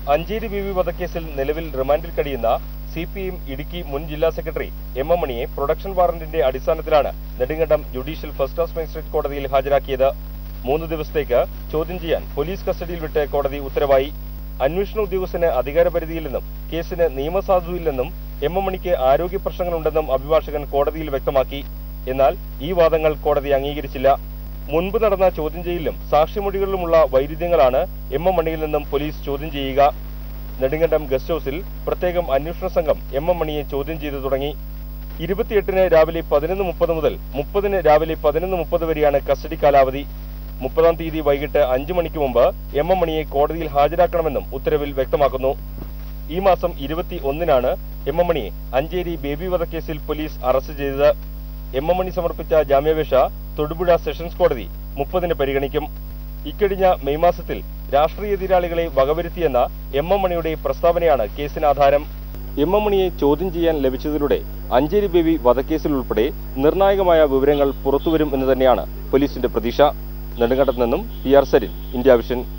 Ancheri B V വധക്കേസിൽ നിലവിൽ റിമാൻഡിൽ കഴിയുന്ന സി പി എം ഇടുക്കി മുൻ ജില്ലാ സെക്രട്ടറി എം എം മണിയെ പ്രൊഡക്ഷൻ വാറന്റിന്റെ അടിസ്ഥാനത്തിലാണ് Nedumkandam judicial first class magistrate കോടതിയിൽ ഹാജരാക്കിയത് മൂന്ന് ദിവസത്തേക്ക് ചോദ്യം ചെയ്യാൻ പോലീസ് കസ്റ്റഡിയിൽ വിട്ട് കോടതി ഉത്തരവായി അന്വേഷണ ഉദ്യോഗസ്ഥന് അധികാരപരിധിയില്ലെന്നും കേസിന് നിയമസാധുവില്ലെന്നും എം എം മണിക്ക് ആരോഗ്യ പ്രശ്നങ്ങളുണ്ടെന്നും അഭിഭാഷകൻ കോടതിയിൽ വ്യക്തമാക്കി എന്നാൽ ഈ വാദങ്ങൾ കോടതി അംഗീകരിച്ചില്ല മുൻപ് നടന്ന ചോദ്യം ചെയ്യലിലും സാക്ഷിമൊഴികളിലുമുള്ള വൈരുദ്ധ്യങ്ങളാണ് എം എം മണിയിൽ നിന്നും പോലീസ് ചോദ്യം ചെയ്യുക നെടുങ്കണ്ടം ഗസ്റ്റ് ഹൌസിൽ പ്രത്യേകം അന്വേഷണ സംഘം എം എം മണിയെ ചോദ്യം ചെയ്തു തുടങ്ങി ഇരുപത്തിയെട്ടിന് രാവിലെ പതിനൊന്ന് മുപ്പത് മുതൽ മുപ്പതിന് രാവിലെ പതിനൊന്ന് മുപ്പത് വരെയാണ് കസ്റ്റഡി കാലാവധി മുപ്പതാം തീയതി വൈകിട്ട് അഞ്ചു മണിക്ക് മുമ്പ് എം എം മണിയെ കോടതിയിൽ ഹാജരാക്കണമെന്നും ഉത്തരവിൽ വ്യക്തമാക്കുന്നു ഈ മാസം ഇരുപത്തി ഒന്നിനാണ് എം എം മണിയെ അഞ്ചേരി ബേബി വധക്കേസിൽ പോലീസ് അറസ്റ്റ് ചെയ്തത് എം എം മണി സമർപ്പിച്ച ജാമ്യാപേക്ഷ തൊടുപുഴ സെഷൻസ് കോടതി മുപ്പതിന് പരിഗണിക്കും ഇക്കഴിഞ്ഞ മെയ് മാസത്തിൽ രാഷ്ട്രീയ എതിരാളികളെ വകവരുത്തിയെന്ന എം എം മണിയുടെ പ്രസ്താവനയാണ് കേസിന് ആധാരം എം എം മണിയെ ചോദ്യം ചെയ്യാൻ ലഭിച്ചതിലൂടെ അഞ്ചേരി ബേബി വധക്കേസിൽ ഉൾപ്പെടെ നിർണായകമായ വിവരങ്ങൾ പുറത്തുവരും എന്ന് തന്നെയാണ് പോലീസിന്റെ പ്രതീക്ഷ നെടുങ്കണ്ടത്ത് നിന്നും P R Sarin India vision